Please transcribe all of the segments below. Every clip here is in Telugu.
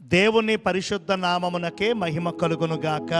దేవుని పరిశుద్ధ నామమునకే మహిమ కలుగునుగాక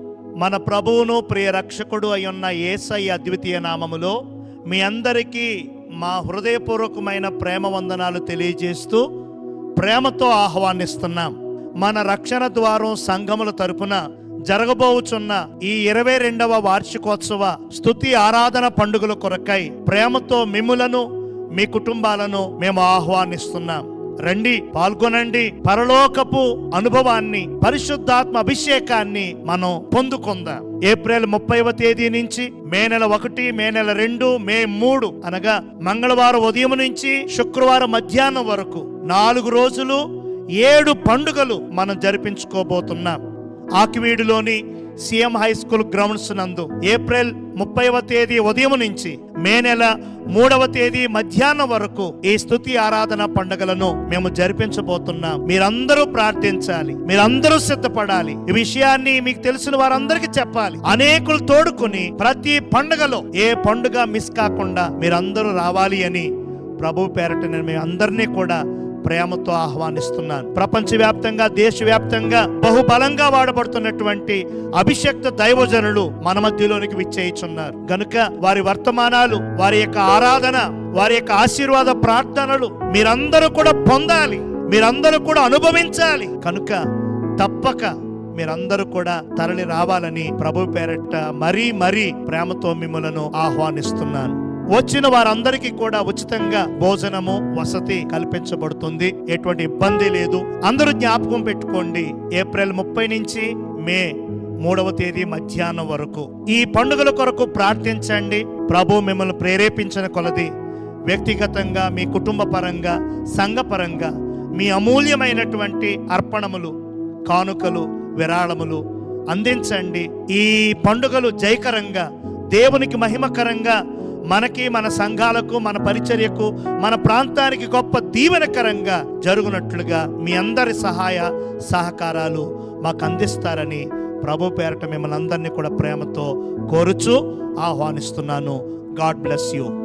మన ప్రభువును ప్రియ రక్షకుడు అయ్యున్న ఏసయ్య అద్వితీయ నామములో మీ అందరికీ మా హృదయపూర్వకమైన ప్రేమ వందనాలు తెలియజేస్తూ ప్రేమతో ఆహ్వానిస్తున్నాం మన రక్షణ ద్వారం సంఘముల తరపున జరగబోచున్న ఈ ఇరవై రెండవ వార్షికోత్సవ స్తుతి ఆరాధన పండుగల కొరకై ప్రేమతో మిమ్ములను మీ కుటుంబాలను మేము ఆహ్వానిస్తున్నాం రండి పాల్గొనండి పరలోకపు అనుభవాన్ని పరిశుద్ధాత్మ అభిషేకాన్ని మనం పొందుకుందాం ఏప్రిల్ ముప్పైవ తేదీ నుంచి మే నెల ఒకటి మే నెల రెండు మే మూడు అనగా మంగళవారం ఉదయం నుంచి శుక్రవారం మధ్యాహ్నం వరకు నాలుగు రోజులు ఏడు పండుగలు మనం జరిపించుకోబోతున్నాం ఆకివీడులోని సీఎం హై స్కూల్ గ్రౌండ్స్ నందు ఏప్రిల్ ముప్పైవ తేదీ ఉదయం నుంచి మే నెల మూడవ తేదీ మధ్యాహ్నం వరకు ఈ స్తుతి ఆరాధన పండుగలను మేము జరిపించబోతున్నాం మీరందరూ ప్రార్థించాలి మీరందరూ సిద్ధపడాలి ఈ విషయాన్ని మీకు తెలిసిన వారందరికీ చెప్పాలి అనేకులు తోడుకుని ప్రతి పండుగలో ఏ పండుగ మిస్ కాకుండా మీరందరూ రావాలి అని ప్రభు పేరట నేను మీ అందరినీ కూడా ప్రేమతో ఆహ్వానిస్తున్నాను ప్రపంచవ్యాప్తంగా దేశవ్యాప్తంగా బహుబలంగా వాడబడుతున్నటువంటి అభిషక్త దైవజనులు మన మధ్యలోనికి విచ్చేయిచున్నారు గనుక వారి వర్తమానాలు వారి యొక్క ఆరాధన వారి యొక్క ఆశీర్వాద ప్రార్థనలు మీరందరూ కూడా పొందాలి మీరందరూ కూడా అనుభవించాలి కనుక తప్పక మీరందరూ కూడా తరలి రావాలని ప్రభు పేరట మరీ మరీ ప్రేమతో మిమ్మలను ఆహ్వానిస్తున్నాను వచ్చిన వారందరికీ కూడా ఉచితంగా భోజనము వసతి కల్పించబడుతుంది ఎటువంటి ఇబ్బంది లేదు అందరూ జ్ఞాపకం పెట్టుకోండి ఏప్రిల్ ముప్పై నుంచి మే మూడవ తేదీ మధ్యాహ్నం వరకు ఈ పండుగల కొరకు ప్రార్థించండి ప్రభు మిమ్మల్ని ప్రేరేపించిన కొలది వ్యక్తిగతంగా మీ కుటుంబ పరంగా సంఘపరంగా మీ అమూల్యమైనటువంటి అర్పణములు కానుకలు విరాళములు అందించండి ఈ పండుగలు జయకరంగా దేవునికి మహిమకరంగా మనకి మన సంఘాలకు మన పరిచర్యకు మన ప్రాంతానికి గొప్ప దీవెనకరంగా జరుగునట్లుగా మీ అందరి సహాయ సహకారాలు మాకు అందిస్తారని ప్రభు పేరట మిమ్మల్ని అందరినీ కూడా ప్రేమతో కోరుచు ఆహ్వానిస్తున్నాను గాడ్ బ్లెస్ యూ